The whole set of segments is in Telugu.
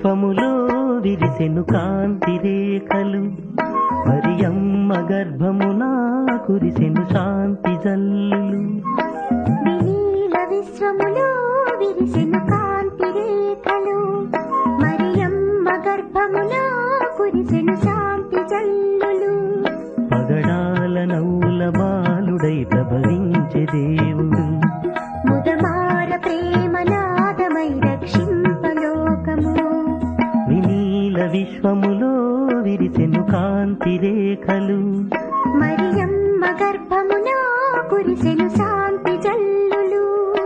విశ్వములో విరిసెను కాంతి రేఖలు మరియమ్మ గర్భమున కురిసెను శాంతి జల్లులు విలీల విశ్వములో విరిసెను కాంతి రేఖలు మరియమ్మ గర్భములో కురిసెను శాంతి జల్లులు పగడాల నౌల బాలుడై ప్రభవించే దేవుడు ముదమార ప్రేమనాదమై రక్షింపలోకము వినీల విశ్వములో విరిసెను కాంతి రేఖలు మరియమ్మ గర్భమున కురిసెను శాంతి జల్లులు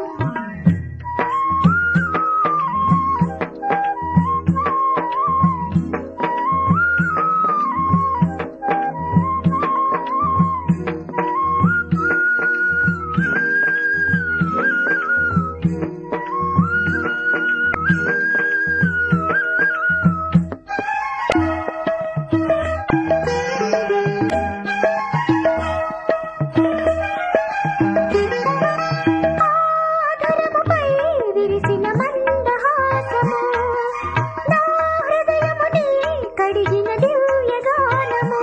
ఆధరముపై విరిసిన మందహాసము నా హృదయముని కడిగిన దివ్యగానము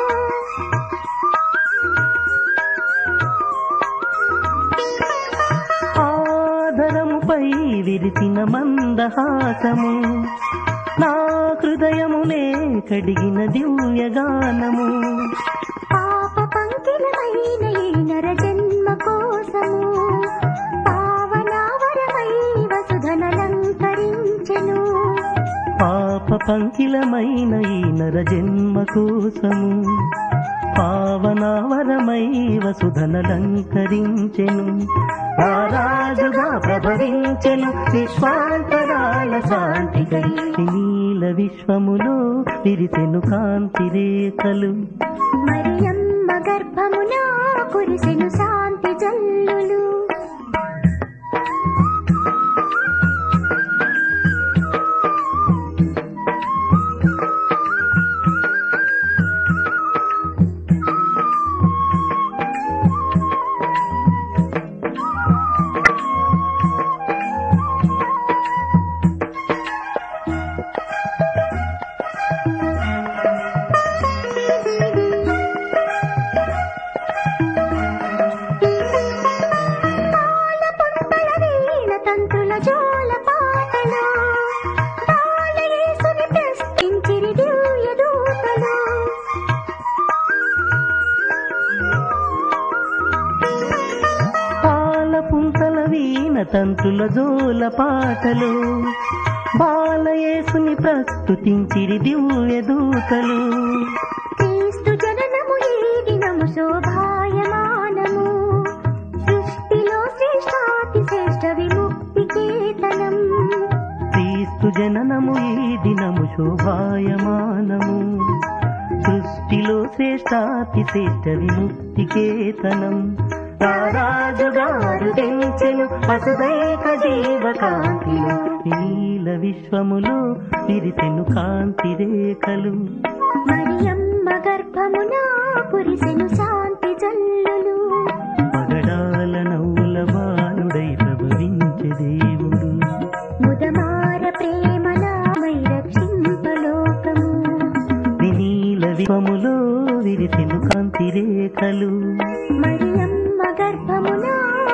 ఆధరముపై విరిసిన మందహాసము నా హృదయమునే కడిగిన దివ్యగానము పాప పంకిలమైన ఈ నర జన్మ కోసము పావనావరమై వసుధనలంకరించెను పాప పంకిలమైన ఈ నర జన్మ కోసము పావనావరమై వసుధనలంకరించెను ఆ రాజుగా ప్రభవించెను విశ్వాంతరాల శాంతికై నీల విశ్వములో విరిసెను కాంతి రేఖలు మరియమ్మ గర్భమున కురిసెను శాంతి జల్లులు పాల పుంతల వీణ తంతుల జోల పాటలు బాలయేసుని ప్రశ్నించిరి దివ్య దూతలు పాల పుంతల వీణ తంతుల జోల పాటలు బాలయేసుని ప్రస్తుతించిరి దివ్య దూతలు క్రీస్తు జననము ఈ దినము శోభాయమానము సృష్టిలో శ్రేష్టాతి శ్రేష్ట విముక్తి కేతనం క్రీస్తు జననము ఈ దినము శోభాయమానము సృష్టిలో శ్రేష్టాతి శ్రేష్ట విముక్తి కేతనం రాజుగారు తెంచెను వసుదైక జీవకాంతిలో నీల విశ్వములో విరిసెను కాంతి రేఖలు మరియమ్మ గర్భమున కురిసెను శాంతి జల్లులు పగడాల నవ్వుల బాలుడై ప్రభవించే దేవుడు ముదమార ప్రేమనామై రక్షింపలోకము వినీల విశ్వములో విరిసెను కాంతి రేఖలు మరియమ్మ గర్భమున